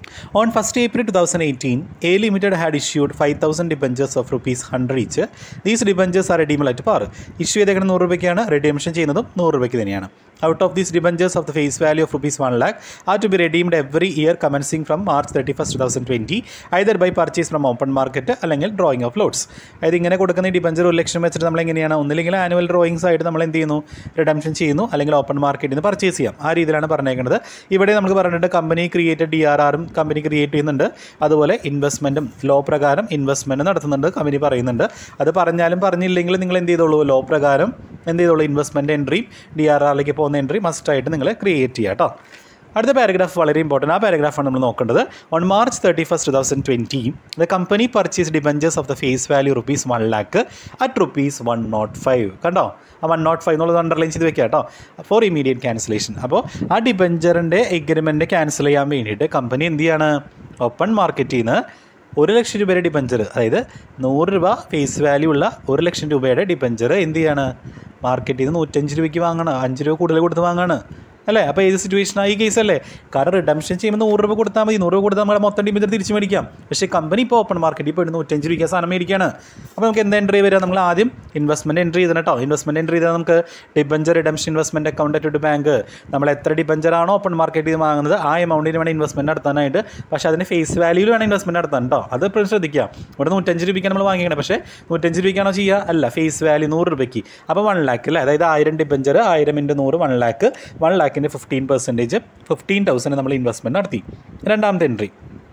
On 1st April 2018, A Limited had issued 5,000 debentures of rupees 100 each. These debentures are redeemable at par. Issue ചെയ്തേക്കുന്നത് നൂറ് രൂപയ്ക്കാണ് റിഡീംഷൻ ചെയ്യുന്നതും നൂറ് രൂപയ്ക്ക് തന്നെയാണ് out of these debentures of the face value of rupees 1 lakh are to be redeemed every year commencing from March 31st 2020 either by purchase from open market അല്ലെങ്കിൽ drawing of lots അതായത് ഇങ്ങനെ കൊടുക്കുന്ന ഈ debenture ഒരു ലക്ഷം വെച്ചിട്ട് നമ്മൾ എങ്ങനെയാണ് ഒന്നില്ലെങ്കിൽ ആനുവൽ ഡ്രോയിങ്സ് ആയിട്ട് നമ്മൾ എന്ത് ചെയ്യുന്നു റിഡംഷൻ ചെയ്യുന്നു അല്ലെങ്കിൽ ഓപ്പൺ മാർക്കറ്റിൽ നിന്ന് പർച്ചേസ് ചെയ്യാം ആ രീതിയിലാണ് പറഞ്ഞേക്കുന്നത് ഇവിടെ നമുക്ക് പറഞ്ഞിട്ട് കമ്പനി ക്രിയേറ്റഡ് ഡി ആർ ആറും കമ്പനി ക്രിയേറ്റ് ചെയ്യുന്നുണ്ട് അതുപോലെ ഇൻവെസ്റ്റ്മെൻറ്റും ലോ പ്രകാരം ഇൻവെസ്റ്റ്മെൻറ്റ് നടത്തുന്നുണ്ട് കമ്പനി പറയുന്നുണ്ട് അത് പറഞ്ഞാലും പറഞ്ഞില്ലെങ്കിൽ നിങ്ങൾ എന്ത് ചെയ്തോളൂ ലോ പ്രകാരം എന്ത് ചെയ്തോളൂ ഇൻവെസ്റ്റ്മെൻറ്റ് എൻട്രിയും ഡി ആർ ആറിലേക്ക് പോകുന്ന എൻട്രി മസ്റ്റായിട്ട് നിങ്ങൾ ക്രിയേറ്റ് ചെയ്യുക കേട്ടോ അടുത്ത പാരഗ്രാഫ് വളരെ ഇമ്പോർട്ടൻറ്റ് ആ പാരഗ്രാഫാണ് നമ്മൾ നോക്കേണ്ടത് on March thirty first two thousand twenty the company purchase debentures of the face value rupees one lakh at rupees one naught five കണ്ടോ ആ വൺ നോട്ട് ഫൈവ് എന്നുള്ളത് അണ്ടർലൈൻ ചെയ്ത് വെക്കുക കേട്ടോ ഫോർ ഇമീഡിയറ്റ് ക്യാൻസലേഷൻ അപ്പോൾ ആ ഡിബഞ്ചറിൻ്റെ എഗ്രിമെൻറ്റ് ക്യാൻസൽ ചെയ്യാൻ വേണ്ടിയിട്ട് കമ്പനി എന്ത് ചെയ്യാണ് ഓപ്പൺ മാർക്കറ്റിൽ നിന്ന് ഒരു ലക്ഷം രൂപയുടെ ഡിബഞ്ചർ അതായത് നൂറ് രൂപ ഫേസ് വാല്യൂ ഉള്ള ഒരു ലക്ഷം രൂപയുടെ ഡിബഞ്ചർ എന്ത് ചെയ്യാണ് മാർക്കറ്റിൽ നിന്ന് നൂറ്റഞ്ച് രൂപയ്ക്ക് വാങ്ങണം അഞ്ച് രൂപ കൂടുതൽ കൊടുത്ത് വാങ്ങാണ് അല്ലേ അപ്പോൾ ഏത് സിറ്റുവേഷനാണ് ഈ കേസ് അല്ലേ കാരണം റിഡംഷൻ ചെയ്യുമ്പോൾ നൂറ് രൂപ കൊടുത്താൽ മതി നൂറ് രൂപ കൊടുത്താൽ നമ്മളെ മൊത്തം ഡിബഞ്ചർ തിരിച്ച് മേടിക്കാം പക്ഷേ കമ്പനി ഇപ്പോൾ ഓപ്പൺ മാർക്കറ്റിൽ പോയിട്ട് നൂറ്റഞ്ച് രൂപയ്ക്ക് സാധനം മേടിക്കുകയാണ് അപ്പോൾ നമുക്ക് എന്ത് എൻട്രി വരിക നമ്മൾ ആദ്യം ഇൻവെസ്റ്റ്മെൻറ്റ് എൻട്രി ചെയ്തണം കേട്ടോ ഇൻവെസ്റ്റ്മെൻറ്റ് എൻട്രി ചെയ്താൽ നമുക്ക് debenture redemption investment account at bank നമ്മൾ എത്ര ഡിബഞ്ചറാണോ ഓപ്പൺ മാർക്കറ്റിൽ നിന്ന് വാങ്ങുന്നത് ആ എമൗണ്ടിന് വേണം ഇൻവെസ്റ്റ്മെൻറ്റ് നടത്താനായിട്ട് പക്ഷേ അതിന് ഫേസ് വാല്യൂവിൽ വേണം ഇൻവെസ്റ്റ്മെൻറ്റ് നടത്താൻ കേട്ടോ അത് എപ്പോഴും ശ്രദ്ധിക്കുക ഇവിടെ നൂറ്റഞ്ച് രൂപയ്ക്കാണ് നമ്മൾ വാങ്ങിക്കണം പക്ഷേ നൂറ്റഞ്ച് രൂപയ്ക്കാണോ ചെയ്യുക അല്ല ഫേസ് വാല്യൂ നൂറ് രൂപയ്ക്ക് അപ്പോൾ വൺ ലാക്ക് അല്ലേ അതായത് ആയിരം ഡിബഞ്ചർ ആയിരം ഇൻറ്റു നൂറ് വൺ ലാക്ക് വൺ ലാക്കിൻ്റെ ഫിഫ്റ്റീൻ പെർസെൻറ്റേജ് ഫിഫ്റ്റീൻ തൗസൻഡ് നമ്മൾ ഇൻവെസ്റ്റ്മെൻറ്റ് നടത്തി രണ്ടാമത്തെ എൻട്രി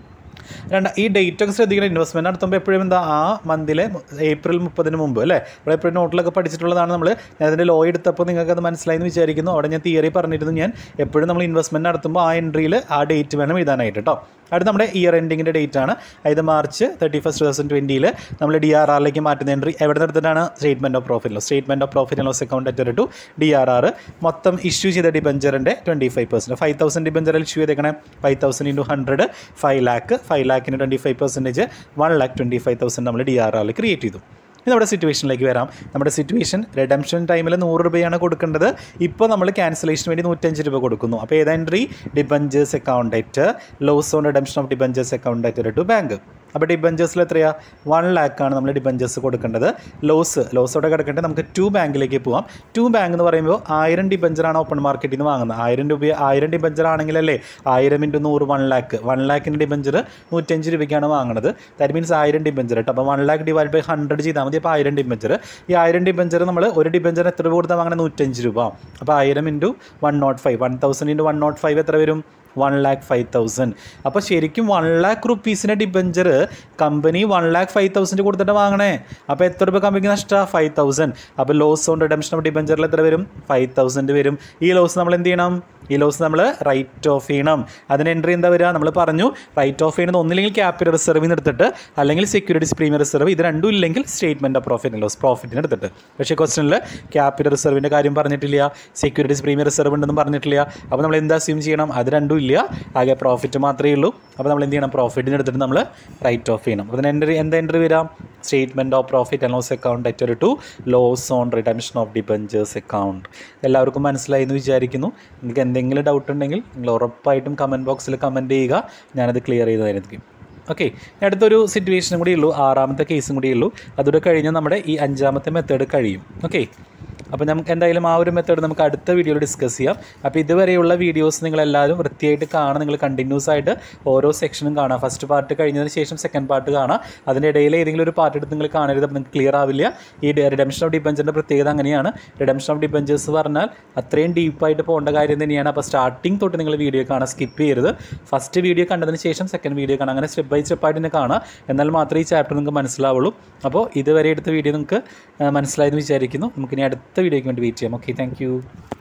രണ്ട് ഈ ഡേറ്റ് ഒക്കെ ശ്രദ്ധിക്കണം ഇൻവെസ്റ്റ്മെൻറ്റ് നടത്തുമ്പോൾ എപ്പോഴും എന്താ ആ മന്തിലെ ഏപ്രിൽ മുപ്പതിന് മുമ്പ് അല്ലേ ഇവിടെ എപ്പോഴും നോട്ടിലൊക്കെ പഠിച്ചിട്ടുള്ളതാണ് നമ്മൾ ഞാൻ അതിൻ്റെ ലോ എടുത്തപ്പോൾ നിങ്ങൾക്ക് അത് മനസ്സിലായി എന്ന് വിചാരിക്കുന്നു അവിടെ ഞാൻ തിയറി പറഞ്ഞിരുന്നു ഞാൻ എപ്പോഴും നമ്മൾ ഇൻവെസ്റ്റ്മെൻറ്റ് നടത്തുമ്പോൾ ആ എൻട്രിയിൽ ആ ഡേറ്റ് വേണം എഴുതാനായിട്ട് കേട്ടോ അടുത്ത നമ്മുടെ ഇയർ എൻഡിങ്ങിൻ്റെ ഡേറ്റ് ആണ് അതായത് March thirty first two thousand ട്വൻറ്റിയിൽ നമ്മൾ ഡി ആർ ആറിലേക്ക് മാറ്റുന്ന എൻട്രി എവിടെ നിർത്തിട്ടാണ് statement of profit loss statement of profit and loss account at to D R R മൊത്തം ഇഷ്യൂ ചെയ്ത ഡിബഞ്ചറിൻ്റെ twenty five percent five thousand ഡിബഞ്ചറിൽ ഇഷ്യൂ ചെയ്തേക്കണേ five thousand into hundred five lakh five ലാക്കിന് twenty five percentage one lakh twenty five thousand നമ്മൾ D R ആറിൽ create ചെയ്തു ഇനി നമ്മുടെ സിറ്റുവേഷനിലേക്ക് വരാം നമ്മുടെ സിറ്റുവേഷൻ റിഡംഷൻ ടൈമിൽ നൂറ് രൂപയാണ് കൊടുക്കേണ്ടത് ഇപ്പോൾ നമ്മൾ ക്യാൻസലേഷന് വേണ്ടി നൂറ്റഞ്ച് രൂപ കൊടുക്കുന്നു അപ്പോൾ ഏത് entry debentures account at loss on redemption of debentures account at to bank അപ്പോൾ ഡിബഞ്ചേഴ്സിൽ എത്രയാണ് വൺ ലാക്കാണ് നമ്മൾ ഡിബഞ്ചേഴ്സ് കൊടുക്കേണ്ടത് ലോസ് ലോസോടെ കിടക്കേണ്ടത് നമുക്ക് ടു ബാങ്കിലേക്ക് പോവാം ടു ബാങ്ക് എന്ന് പറയുമ്പോൾ ആയിരം ഡിബഞ്ചറാണ് ഓപ്പൺ മാർക്കറ്റിൽ നിന്ന് വാങ്ങുന്നത് ആയിരം രൂപ ആയിരം ഡിബഞ്ചർ ആണെങ്കിലല്ലേ ആയിരം ഇൻറ്റു നൂറ് വൺ ലാക്ക് വൺ ലാക്കിൻ്റെ ഡിബഞ്ചർ നൂറ്റഞ്ച് രൂപയ്ക്കാണ് വാങ്ങുന്നത് ദാറ്റ് മീൻസ് ആയിരം ഡിബഞ്ചർ കേട്ടോ അപ്പോൾ one lakh divide by hundred ചെയ്താൽ മതി അപ്പോൾ ആയിരം ഡിബഞ്ചർ ഈ ആയിരം ഡിബഞ്ചർ നമ്മൾ ഒരു ഡിബഞ്ചർ എത്ര രൂപ കൊടുത്താൽ വാങ്ങുന്നത് നൂറ്റഞ്ച് രൂപ അപ്പോൾ ആയിരം into one naught five one thousand into one naught five എത്ര വരും വൺ ലാക്ക് ഫൈവ് തൗസൻഡ് അപ്പോൾ ശരിക്കും വൺ ലാക്ക് റുപ്പീസിൻ്റെ debenture company one lakh five thousand കൊടുത്തിട്ട് വാങ്ങണേ അപ്പോൾ എത്ര രൂപ കമ്പനിക്ക് നഷ്ടമാണ് ഫൈവ് തൗസൻഡ് അപ്പോൾ ലോസ് ഓൺ റിഡംഷൻ ഓഫ് ഡിബഞ്ചറിൽ എത്ര വരും ഫൈവ് തൗസൻഡ് വരും ഈ ലോസ് നമ്മൾ എന്ത് ചെയ്യണം ഈ ലോസ് നമ്മൾ റൈറ്റ് ഓഫ് ചെയ്യണം അതിന് എൻട്രി എന്താ വരിക നമ്മൾ പറഞ്ഞു റൈറ്റ് ഓഫ് ചെയ്യുന്നത് ഒന്നില്ലെങ്കിൽ ക്യാപിറ്റൽ റിസർവിൽ നിന്ന് എടുത്തിട്ട് അല്ലെങ്കിൽ സെക്യൂരിറ്റീസ് പ്രീമിയം റിസർവ് ഇത് രണ്ടും ഇല്ലെങ്കിൽ സ്റ്റേറ്റ്മെൻറ്റ് ഓഫ് പ്രോഫിറ്റ് ലോസ് പ്രോഫിറ്റിന് എടുത്തിട്ട് പക്ഷേ ക്വസ്റ്റനിൽ ക്യാപിറ്റൽ റിസർവിൻ്റെ കാര്യം പറഞ്ഞിട്ടില്ല സെക്യൂരിറ്റീസ് പ്രീമിയം റിസർവ് ഉണ്ടെന്നും പറഞ്ഞിട്ടില്ല അപ്പോൾ നമ്മൾ എന്താ അസ്യൂം ചെയ്യണം അത് രണ്ടും ഇല്ല ആകെ പ്രോഫിറ്റ് മാത്രമേ ഉള്ളൂ അപ്പോൾ നമ്മൾ എന്ത് ചെയ്യണം പ്രോഫിറ്റിന് എടുത്തിട്ട് നമ്മൾ റൈറ്റ് ഓഫ് ചെയ്യണം അപ്പോൾ അതിന് എൻട്രി എന്താ എൻട്രി വരാം statement of profit and loss account at to loss on redemption of debentures account എല്ലാവർക്കും മനസ്സിലായി എന്ന് വിചാരിക്കുന്നു നിങ്ങൾക്ക് എന്തെങ്കിലും ഡൗട്ട് ഉണ്ടെങ്കിൽ നിങ്ങൾ ഉറപ്പായിട്ടും കമൻറ്റ് ബോക്സിൽ കമൻറ്റ് ചെയ്യുക ഞാനത് ക്ലിയർ ചെയ്തതായിരിക്കും ഓക്കെ അടുത്തൊരു സിറ്റുവേഷനും കൂടി ഉള്ളൂ ആറാമത്തെ കേസും കൂടി ഉള്ളൂ അതുകൂടെ കഴിഞ്ഞാൽ നമ്മുടെ ഈ അഞ്ചാമത്തെ മെത്തേഡ് കഴിയും ഓക്കെ അപ്പോൾ നമുക്ക് എന്തായാലും ആ ഒരു മെത്തേഡ് നമുക്ക് അടുത്ത വീഡിയോയിൽ ഡിസ്കസ് ചെയ്യാം അപ്പോൾ ഇതുവരെയുള്ള വീഡിയോസ് നിങ്ങളെല്ലാവരും വൃത്തിയായിട്ട് കാണാം നിങ്ങൾ കണ്ടിന്യൂസ് ആയിട്ട് ഓരോ സെക്ഷനും കാണാം ഫസ്റ്റ് പാർട്ട് കഴിഞ്ഞതിന് ശേഷം സെക്കൻഡ് പാർട്ട് കാണാം അതിൻ്റെ ഇടയിൽ ഏതെങ്കിലും ഒരു പാർട്ട് എടുത്ത് നിങ്ങൾ കാണരുത് അപ്പോൾ നിങ്ങൾക്ക് ക്ലിയർ ആവില്ല ഈ റിഡംഷൻ ഓഫ് ഡിബഞ്ചറിൻ്റെ പ്രത്യേകത അങ്ങനെയാണ് റിഡംഷൻ ഓഫ് ഡിബഞ്ചേഴ്സ് പറഞ്ഞാൽ അത്രയും ഡീപ്പായിട്ട് പോകേണ്ട കാര്യം തന്നെയാണ് അപ്പോൾ സ്റ്റാർട്ടിങ് തൊട്ട് നിങ്ങൾ വീഡിയോ കാണാൻ സ്കിപ്പ് ചെയ്യരുത് ഫസ്റ്റ് വീഡിയോ കണ്ടതിന് ശേഷം സെക്കൻഡ് വീഡിയോ കാണാം അങ്ങനെ സ്റ്റെപ്പ് ബൈ സ്റ്റെപ്പായിട്ട് തന്നെ കാണാം എന്നാൽ മാത്രമേ ഈ ചാപ്റ്റർ നിങ്ങൾക്ക് മനസ്സിലാവുള്ളൂ അപ്പോൾ ഇതുവരെ എടുത്ത വീഡിയോ നിങ്ങൾക്ക് മനസ്സിലായെന്ന് വിചാരിക്കുന്നു നമുക്കിനി അടുത്ത വീഡിയോയ്ക്ക് വേണ്ടി വെയിറ്റ് ചെയ്യാം ഓക്കെ താങ്ക്